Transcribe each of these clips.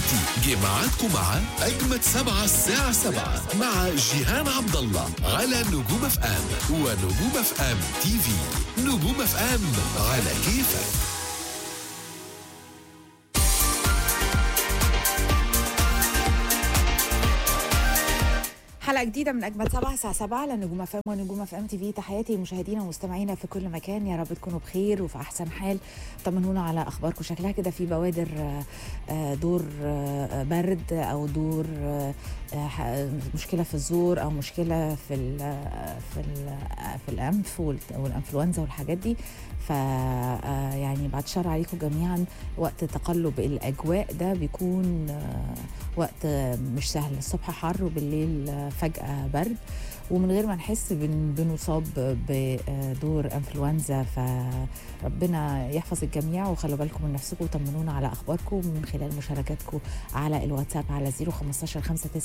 دلوقتي جه ميعادكم مع أجمد سبعة الساعة سبعة مع جيهان عبد الله على نجوم اف ام ونجوم اف ام تي في نجوم اف ام على كيفك حلقة جديدة من أجمل سبعة الساعة 7 على نجوم اف ام ونجوم اف ام تي في تحياتي لمشاهدينا ومستمعينا في كل مكان يا رب تكونوا بخير وفي أحسن حال طمنونا على أخباركم شكلها كده في بوادر آه، آه، دور آه، برد أو دور آه، آه، ح- مشكلة في الزور أو مشكلة في ال في ال في الأنف وال- والأنفلونزا والحاجات دي ف آه، يعني بعد شر عليكم جميعا وقت تقلب الأجواء ده بيكون آه، وقت مش سهل الصبح حر وبالليل فجأة برد ومن غير ما نحس بن بنصاب بدور انفلونزا فربنا يحفظ الجميع وخلوا بالكم من نفسكم وطمنونا على اخباركم من خلال مشاركاتكم على الواتساب على 015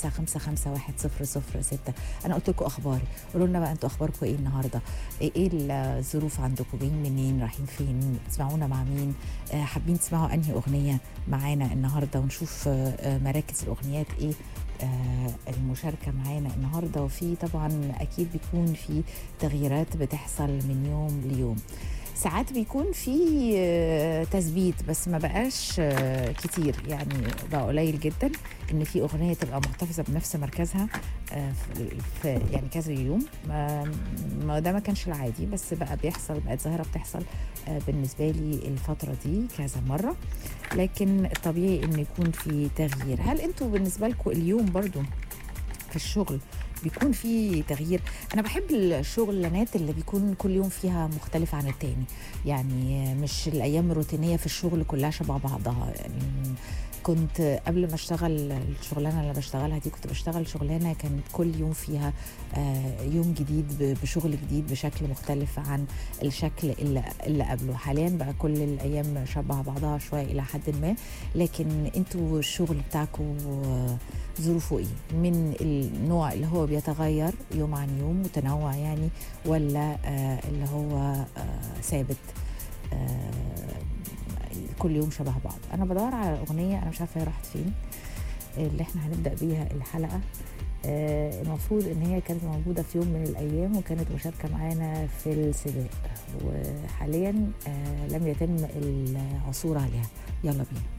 595510006 انا قلت لكم اخباري قولوا لنا بقى انتوا اخباركم ايه النهارده ايه إيه الظروف عندكم جايين منين رايحين فين تسمعونا مع مين آه، حابين تسمعوا انهي اغنيه معانا النهارده ونشوف آه، آه، مراكز الاغنيات ايه آه، المشاركه معانا النهارده وفي طبعا اكيد بيكون في تغييرات بتحصل من يوم ليوم ساعات بيكون في آه، تثبيت بس ما بقاش آه، كتير يعني بقى قليل جدا ان في اغنيه تبقى محتفظه بنفس مركزها آه، في في يعني كذا يوم ما ما ده ما كانش العادي بس بقى بيحصل بقت ظاهره بتحصل آه، بالنسبه لي الفتره دي كذا مره لكن الطبيعي ان يكون في تغيير هل انتوا بالنسبه لكم اليوم برضو في الشغل بيكون في تغيير انا بحب الشغلانات اللي بيكون كل يوم فيها مختلف عن التاني يعني مش الايام الروتينيه في الشغل كلها شبه بعضها يعني كنت قبل ما اشتغل الشغلانه اللي بشتغلها دي كنت بشتغل شغلانه كانت كل يوم فيها آه، يوم جديد ب- بشغل جديد بشكل مختلف عن الشكل اللي, اللي قبله حاليا بقى كل الايام شبه بعضها شويه الى حد ما لكن انتوا الشغل بتاعكم آه، ظروفه ايه من النوع اللي هو بيتغير يوم عن يوم متنوع يعني ولا آه، اللي هو آه، ثابت آه، كل يوم شبه بعض انا بدور على اغنيه انا مش عارفه هي راحت فين اللي احنا هنبدا بيها الحلقه آه، المفروض ان هي كانت موجوده في يوم من الايام وكانت مشاركه معانا في السباق وحاليا آه، لم يتم العثور عليها يلا بينا